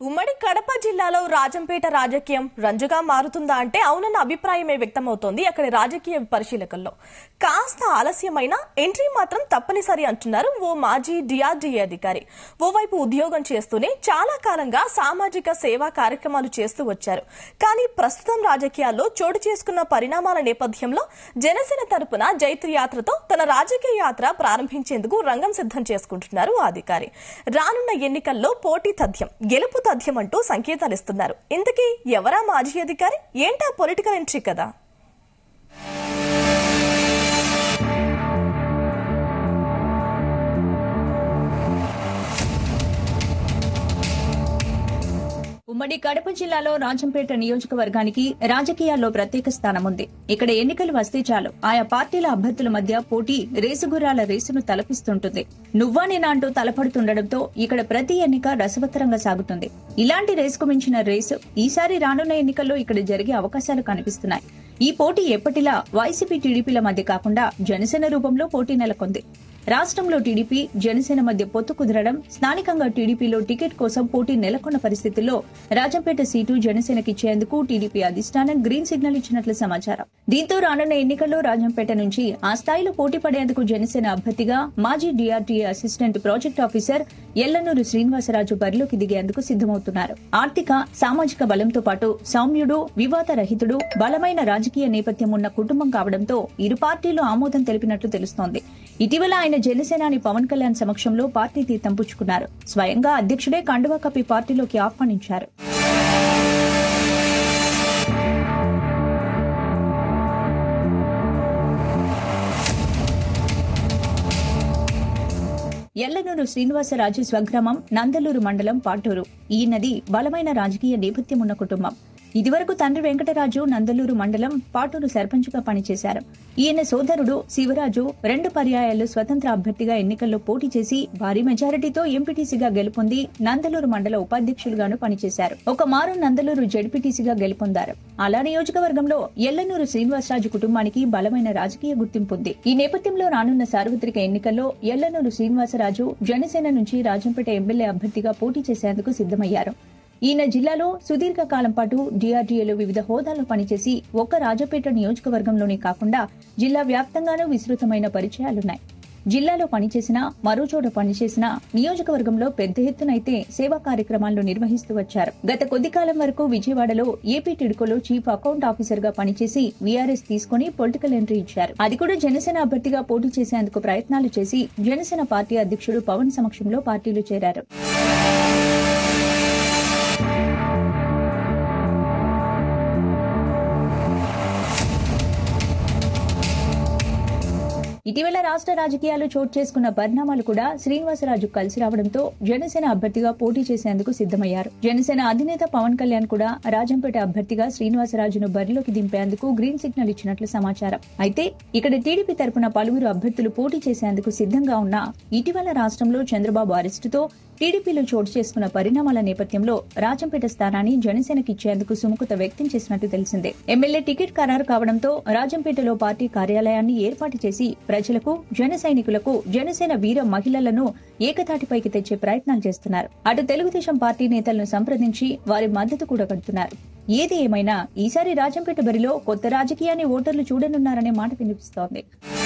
ఉమ్మడి కడప జిల్లాలో రాజంపేట రాజకీయం రంజుగా మారుతుందా అంటే అవునన్న అభిప్రాయమే వ్యక్తమవుతోంది అక్కడి రాజకీయ పరిశీలకుల్లో కాస్త ఆలస్యమైన ఎంట్రీ మాత్రం తప్పనిసరి అంటున్నారు ఓ మాజీ డిఆర్డీఏ అధికారి ఓవైపు ఉద్యోగం చేస్తూనే చాలా కాలంగా సామాజిక సేవా కార్యక్రమాలు చేస్తూ వచ్చారు కానీ ప్రస్తుతం రాజకీయాల్లో చోటు చేసుకున్న పరిణామాల నేపథ్యంలో జనసేన తరపున జైత్ర యాత్రతో తన రాజకీయ యాత్ర ప్రారంభించేందుకు రంగం సిద్ధం చేసుకుంటున్నారు ఆ అధికారి రానున్న ఎన్నికల్లో పోటీ తథ్యం గెలుపు తథ్యం అంటూ సంకేతాలు ఇస్తున్నారు ఇంతకీ ఎవరా మాజీ అధికారి ఏంటా పొలిటికల్ ఎంట్రీ కదా ఉమ్మడి కడప జిల్లాలో రాజంపేట నియోజకవర్గానికి రాజకీయాల్లో ప్రత్యేక స్థానం ఉంది ఇక్కడ ఎన్నికలు వస్తే చాలు ఆయా పార్టీల అభ్యర్థుల మధ్య పోటీ రేసుగుర్రాల రేసును తలపిస్తుంటుంది నువ్వా నేనా అంటూ తలపడుతుండటంతో ఇక్కడ ప్రతి ఎన్నిక రసవత్తరంగా సాగుతుంది ఇలాంటి రేసుకు మించిన రేసు ఈసారి రానున్న ఎన్నికల్లో ఇక్కడ జరిగే అవకాశాలు కనిపిస్తున్నాయి ఈ పోటీ ఎప్పటిలా వైసీపీ టీడీపీల మధ్య కాకుండా జనసేన రూపంలో పోటీ నెలకొంది రాష్ట్రంలో టీడీపీ జనసేన మధ్య పొత్తు కుదరడం స్థానికంగా టీడీపీలో టికెట్ కోసం పోటీ నెలకొన్న పరిస్థితుల్లో రాజంపేట సీటు జనసేనకిచ్చేందుకు టీడీపీ అధిష్టానం గ్రీన్ సిగ్నల్ ఇచ్చినట్లు సమాచారం దీంతో రానున్న ఎన్నికల్లో రాజంపేట నుంచి ఆ స్థాయిలో పోటీ పడేందుకు జనసేన అభ్యర్థిగా మాజీ DRTA assistant project officer Yellanur Srinivasaraju బరిలోకి దిగేందుకు సిద్దమవుతున్నారు ఆర్థిక సామాజిక బలంతో పాటు సౌమ్యుడు వివాద రహితుడు బలమైన రాజకీయ నేపథ్యం ఉన్న కుటుంబం కావడంతో ఇరు పార్టీలు ఆమోదం తెలిపినట్లు తెలుస్తోంది ఇటీవల ఆయన జనసేనాని పవన్ కళ్యాణ్ సమక్షంలో పార్టీ తీర్థం పుచ్చుకున్నారు స్వయంగా అధ్యక్షుడే కండువా కప్పి పార్టీలోకి ఆహ్వానించారు ఎల్లనూరు శ్రీనివాసరాజు స్వగ్రామం నందలూరు మండలం పాటూరు ఈయనది బలమైన రాజకీయ నేపథ్యం ఉన్న కుటుంబం ఇదివరకు తండ్రి వెంకటరాజు నందలూరు మండలం పాటూరు సర్పంచ్గా పనిచేశారు ఈయన సోదరుడు శివరాజు రెండు పర్యాయాలు స్వతంత్ర అభ్యర్థిగా ఎన్నికల్లో పోటీ చేసి భారీ మెజారిటీతో ఎంపీటీసీగా గెలుపొంది నందలూరు మండల ఉపాధ్యక్షులుగాను పనిచేశారు ఒక మారు నందలూరు జడ్పీటీసీగా గెలుపొందారు అలా నియోజకవర్గంలో ఎల్లనూరు శ్రీనివాసరాజు కుటుంబానికి బలమైన రాజకీయ గుర్తింపు ఉంది ఈ నేపథ్యంలో రానున్న సార్వత్రిక ఎన్నికల్లో ఎల్లనూరు శ్రీనివాసరాజు జనసేన నుంచి రాజంపేట ఎమ్మెల్యే అభ్యర్థిగా పోటీ చేసేందుకు సిద్దమయ్యారు ఈయన జిల్లాలో సుదీర్ఘ కాలం పాటు డిఆర్డీఏలో వివిధ హోదాల్లో పనిచేసి ఒక్క రాజపేట నియోజకవర్గంలోనే కాకుండా జిల్లా వ్యాప్తంగానూ విస్తృతమైన పరిచయాలున్నాయి జిల్లాలో పనిచేసిన మరో చోట పనిచేసిన నియోజకవర్గంలో పెద్ద ఎత్తునైతే సేవా కార్యక్రమాలను నిర్వహిస్తూ వచ్చారు గత కొద్ది కాలం వరకు విజయవాడలో ఏపీ టిడ్కోలో చీఫ్ అకౌంట్ ఆఫీసర్ గా పనిచేసి వీఆర్ఎస్ తీసుకుని పొలిటికల్ ఎంట్రీ ఇచ్చారు అది కూడా జనసేన అభ్యర్థిగా పోటీ చేసేందుకు ప్రయత్నాలు చేసి జనసేన పార్టీ అధ్యక్షుడు పవన్ సమక్షంలో పార్టీలో చేరారు ఇటీవల రాష్ట్ర రాజకీయాల్లో చోటు చేసుకున్న పరిణామాలు కూడా శ్రీనివాసరాజు కలిసి రావడంతో జనసేన అభ్యర్థిగా పోటీ చేసేందుకు సిద్దమయ్యారు జనసేన అధినేత పవన్ కళ్యాణ్ కూడా రాజంపేట అభ్యర్థిగా శ్రీనివాసరాజును బరిలోకి దింపేందుకు గ్రీన్ సిగ్నల్ ఇచ్చినట్లు సమాచారం అయితే ఇక్కడ టీడీపీ తరపున పలువురు అభ్యర్థులు పోటీ చేసేందుకు సిద్దంగా ఉన్న ఇటీవల రాష్ట్రంలో చంద్రబాబు అరెస్టుతో టీడీపీలో చోటు చేసుకున్న పరిణామాల నేపథ్యంలో రాజంపేట స్థానాన్ని జనసేనకి ఇచ్చేందుకు సుముఖత వ్యక్తం చేసినట్టు తెలిసిందే ఎమ్మెల్యే టికెట్ ఖరారు కావడంతో రాజంపేటలో పార్టీ కార్యాలయాన్ని ఏర్పాటు చేసి ప్రజలకు జన సైనికులకు జనసేన వీర మహిళలను ఏకతాటిపైకి తెచ్చే ప్రయత్నాలు చేస్తున్నారు అటు తెలుగుదేశం పార్టీ నేతలను సంప్రదించి వారి మద్దతు కూడా కడుతున్నారు ఏది ఏమైనా ఈసారి రాజంపేట బరిలో కొత్త రాజకీయాన్ని ఓటర్లు చూడనున్నారనే మాట వినిపిస్తోంది